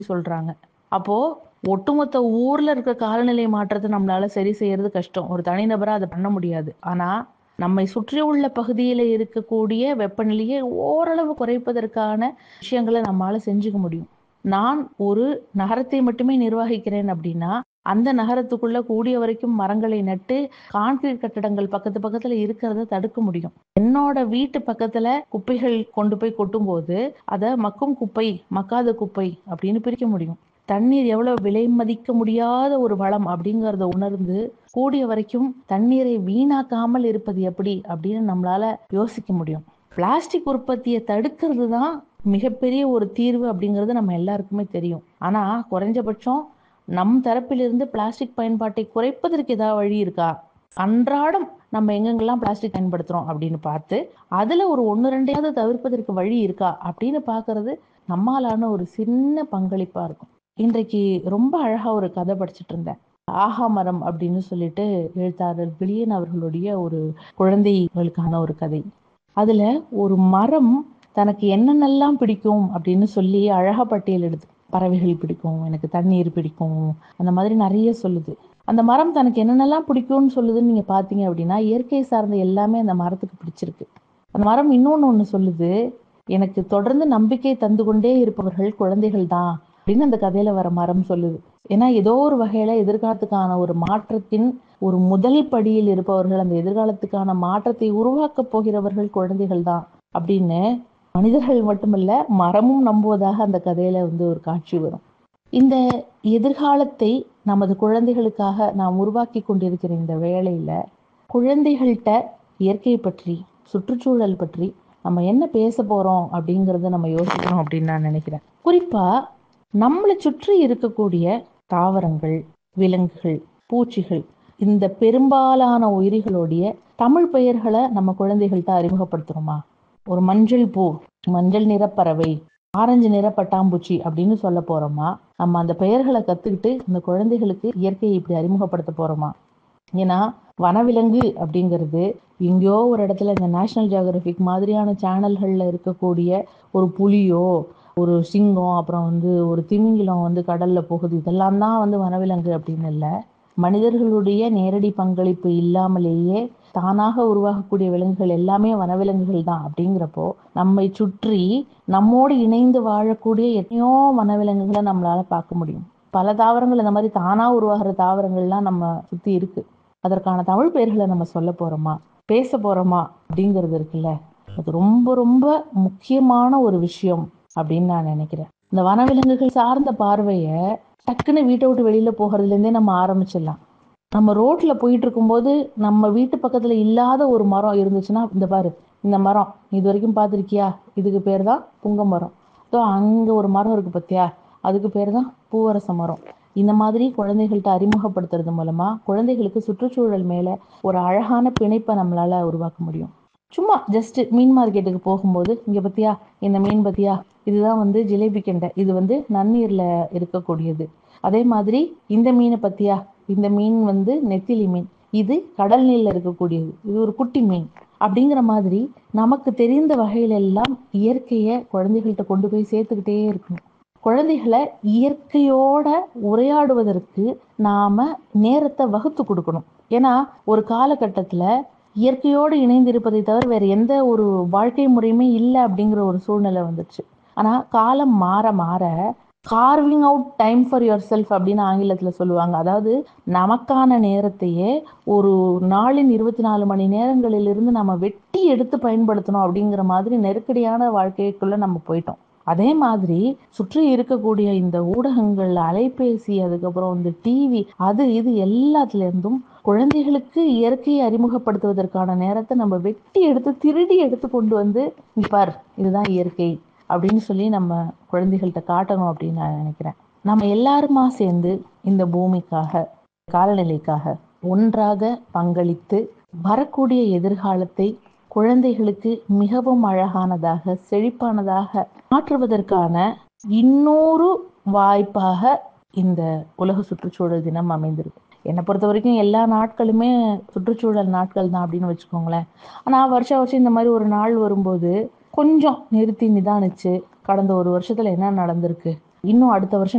சொல்றாங்க அப்போ ஒட்டுமொத்த ஊர்ல இருக்க காலநிலை மாற்றத்தை நம்மளால சரி செய்யறது கஷ்டம் ஒரு தனிநபரா அதை பண்ண முடியாது ஆனா நம்மை சுற்றியுள்ள பகுதியில இருக்கக்கூடிய வெப்பநிலையை ஓரளவு குறைப்பதற்கான விஷயங்களை நம்மால செஞ்சுக்க முடியும் நான் ஒரு நகரத்தை மட்டுமே நிர்வகிக்கிறேன் அப்படின்னா அந்த நகரத்துக்குள்ள கூடிய வரைக்கும் மரங்களை நட்டு கான்கிரீட் கட்டடங்கள் பக்கத்து பக்கத்துல இருக்கிறத தடுக்க முடியும் என்னோட வீட்டு பக்கத்துல குப்பைகள் கொண்டு போய் கொட்டும் போது அதை மக்கும் குப்பை மக்காத குப்பை அப்படின்னு பிரிக்க முடியும் தண்ணீர் எவ்வளவு விலை மதிக்க முடியாத ஒரு வளம் அப்படிங்கறத உணர்ந்து கூடிய வரைக்கும் தண்ணீரை வீணாக்காமல் இருப்பது எப்படி அப்படின்னு நம்மளால யோசிக்க முடியும் பிளாஸ்டிக் உற்பத்தியை தடுக்கிறது தான் மிகப்பெரிய ஒரு தீர்வு அப்படிங்கிறது நம்ம எல்லாருக்குமே தெரியும் ஆனா குறைஞ்சபட்சம் நம் தரப்பிலிருந்து பிளாஸ்டிக் பயன்பாட்டை குறைப்பதற்கு ஏதாவது வழி இருக்கா அன்றாடம் நம்ம எங்கெங்கெல்லாம் பிளாஸ்டிக் பயன்படுத்துறோம் அப்படின்னு பார்த்து அதுல ஒரு ஒன்று ரெண்டையாவது தவிர்ப்பதற்கு வழி இருக்கா அப்படின்னு பார்க்கிறது நம்மாலான ஒரு சின்ன பங்களிப்பா இருக்கும் இன்றைக்கு ரொம்ப அழகா ஒரு கதை படிச்சுட்டு இருந்தேன் ஆஹா மரம் அப்படின்னு சொல்லிட்டு எழுத்தாளர் பிளியன் அவர்களுடைய ஒரு குழந்தைகளுக்கான ஒரு கதை அதுல ஒரு மரம் தனக்கு என்னென்னலாம் பிடிக்கும் அப்படின்னு சொல்லி அழகா பட்டியலிடுது பறவைகள் பிடிக்கும் எனக்கு தண்ணீர் பிடிக்கும் அந்த மாதிரி நிறைய சொல்லுது அந்த மரம் தனக்கு என்னென்னலாம் பிடிக்கும்னு சொல்லுதுன்னு நீங்க பாத்தீங்க அப்படின்னா இயற்கை சார்ந்த எல்லாமே அந்த மரத்துக்கு பிடிச்சிருக்கு அந்த மரம் இன்னொன்னு ஒண்ணு சொல்லுது எனக்கு தொடர்ந்து நம்பிக்கை தந்து கொண்டே இருப்பவர்கள் குழந்தைகள் தான் அப்படின்னு அந்த கதையில வர மரம் சொல்லுது ஏன்னா ஏதோ ஒரு வகையில எதிர்காலத்துக்கான ஒரு மாற்றத்தின் ஒரு முதல் படியில் இருப்பவர்கள் அந்த எதிர்காலத்துக்கான மாற்றத்தை உருவாக்க போகிறவர்கள் குழந்தைகள் தான் அப்படின்னு மனிதர்கள் மட்டுமல்ல மரமும் நம்புவதாக அந்த கதையில வந்து ஒரு காட்சி வரும் இந்த எதிர்காலத்தை நமது குழந்தைகளுக்காக நாம் உருவாக்கி கொண்டிருக்கிற இந்த வேளையில குழந்தைகள்கிட்ட இயற்கை பற்றி சுற்றுச்சூழல் பற்றி நம்ம என்ன பேச போறோம் அப்படிங்கறத நம்ம யோசிக்கணும் அப்படின்னு நான் நினைக்கிறேன் குறிப்பா நம்மளை சுற்றி இருக்கக்கூடிய தாவரங்கள் விலங்குகள் பூச்சிகள் இந்த பெரும்பாலான உயிரிகளுடைய தமிழ் பெயர்களை நம்ம குழந்தைகள்கிட்ட அறிமுகப்படுத்துறோமா ஒரு மஞ்சள் பூ மஞ்சள் நிற பறவை ஆரஞ்சு நிற பட்டாம்பூச்சி அப்படின்னு சொல்ல போறோமா நம்ம அந்த பெயர்களை கத்துக்கிட்டு இந்த குழந்தைகளுக்கு இயற்கையை இப்படி அறிமுகப்படுத்த போறோமா ஏன்னா வனவிலங்கு அப்படிங்கிறது எங்கேயோ ஒரு இடத்துல இந்த நேஷனல் ஜியோகிராபிக் மாதிரியான சேனல்கள்ல இருக்கக்கூடிய ஒரு புலியோ ஒரு சிங்கம் அப்புறம் வந்து ஒரு திமிங்கிலம் வந்து கடல்ல போகுது இதெல்லாம் தான் வந்து வனவிலங்கு அப்படின்னு இல்லை மனிதர்களுடைய நேரடி பங்களிப்பு இல்லாமலேயே தானாக உருவாகக்கூடிய விலங்குகள் எல்லாமே வனவிலங்குகள் தான் அப்படிங்கிறப்போ நம்மை சுற்றி நம்மோடு இணைந்து வாழக்கூடிய எத்தனையோ வனவிலங்குகளை நம்மளால பார்க்க முடியும் பல தாவரங்கள் இந்த மாதிரி தானா உருவாகிற தாவரங்கள்லாம் நம்ம சுத்தி இருக்கு அதற்கான தமிழ் பெயர்களை நம்ம சொல்ல போறோமா பேச போறோமா அப்படிங்கிறது இருக்குல்ல அது ரொம்ப ரொம்ப முக்கியமான ஒரு விஷயம் அப்படின்னு நான் நினைக்கிறேன் இந்த வனவிலங்குகள் சார்ந்த பார்வையை டக்குன்னு வீட்டை விட்டு வெளியில போகிறதுல இருந்தே நம்ம ஆரம்பிச்சிடலாம் நம்ம ரோட்ல போயிட்டு இருக்கும்போது நம்ம வீட்டு பக்கத்துல இல்லாத ஒரு மரம் இருந்துச்சுன்னா இந்த பாரு இந்த மரம் இது வரைக்கும் பார்த்திருக்கியா இதுக்கு பேர் தான் புங்க மரம் ஸோ அங்க ஒரு மரம் இருக்கு பத்தியா அதுக்கு பேர் தான் பூவரச மரம் இந்த மாதிரி குழந்தைகள்கிட்ட அறிமுகப்படுத்துறது மூலமா குழந்தைகளுக்கு சுற்றுச்சூழல் மேல ஒரு அழகான பிணைப்பை நம்மளால உருவாக்க முடியும் சும்மா ஜஸ்ட் மீன் மார்க்கெட்டுக்கு போகும்போது இங்க பத்தியா இந்த மீன் பத்தியா இதுதான் வந்து ஜிலேபி கெண்டை இது வந்து நன்னீர்ல இருக்கக்கூடியது அதே மாதிரி இந்த மீனை பத்தியா இந்த மீன் வந்து நெத்திலி மீன் இது கடல் நீர்ல இருக்கக்கூடியது இது ஒரு குட்டி மீன் அப்படிங்கிற மாதிரி நமக்கு தெரிந்த வகையில எல்லாம் இயற்கைய குழந்தைகள்கிட்ட கொண்டு போய் சேர்த்துக்கிட்டே இருக்கணும் குழந்தைகளை இயற்கையோட உரையாடுவதற்கு நாம நேரத்தை வகுத்து கொடுக்கணும் ஏன்னா ஒரு காலகட்டத்துல இயற்கையோடு இணைந்திருப்பதை தவிர வேற எந்த ஒரு வாழ்க்கை முறையுமே இல்லை அப்படிங்கிற ஒரு சூழ்நிலை வந்துச்சு ஆனா காலம் மாற மாற carving out time for yourself அப்படின்னு ஆங்கிலத்துல சொல்லுவாங்க அதாவது நமக்கான நேரத்தையே ஒரு நாளின் இருபத்தி நாலு மணி நேரங்களிலிருந்து நம்ம வெட்டி எடுத்து பயன்படுத்தணும் அப்படிங்கிற மாதிரி நெருக்கடியான வாழ்க்கைக்குள்ள நம்ம போயிட்டோம் அதே மாதிரி சுற்றி இருக்கக்கூடிய இந்த ஊடகங்கள் அலைபேசி அதுக்கப்புறம் இந்த டிவி அது இது எல்லாத்துல இருந்தும் குழந்தைகளுக்கு இயற்கையை அறிமுகப்படுத்துவதற்கான நேரத்தை நம்ம வெட்டி எடுத்து திருடி எடுத்து கொண்டு வந்து இங்க பார் இதுதான் இயற்கை அப்படின்னு சொல்லி நம்ம குழந்தைகள்கிட்ட காட்டணும் அப்படின்னு நான் நினைக்கிறேன் நம்ம எல்லாருமா சேர்ந்து இந்த பூமிக்காக காலநிலைக்காக ஒன்றாக பங்களித்து வரக்கூடிய எதிர்காலத்தை குழந்தைகளுக்கு மிகவும் அழகானதாக செழிப்பானதாக மாற்றுவதற்கான இன்னொரு வாய்ப்பாக இந்த உலக சுற்றுச்சூழல் தினம் அமைந்திருக்கு என்னை பொறுத்த வரைக்கும் எல்லா நாட்களுமே சுற்றுச்சூழல் நாட்கள் தான் அப்படின்னு வச்சுக்கோங்களேன் ஆனால் வருஷம் வருஷம் இந்த மாதிரி ஒரு நாள் வரும்போது கொஞ்சம் நிறுத்தி நிதானிச்சு கடந்த ஒரு வருஷத்துல என்ன நடந்திருக்கு இன்னும் அடுத்த வருஷம்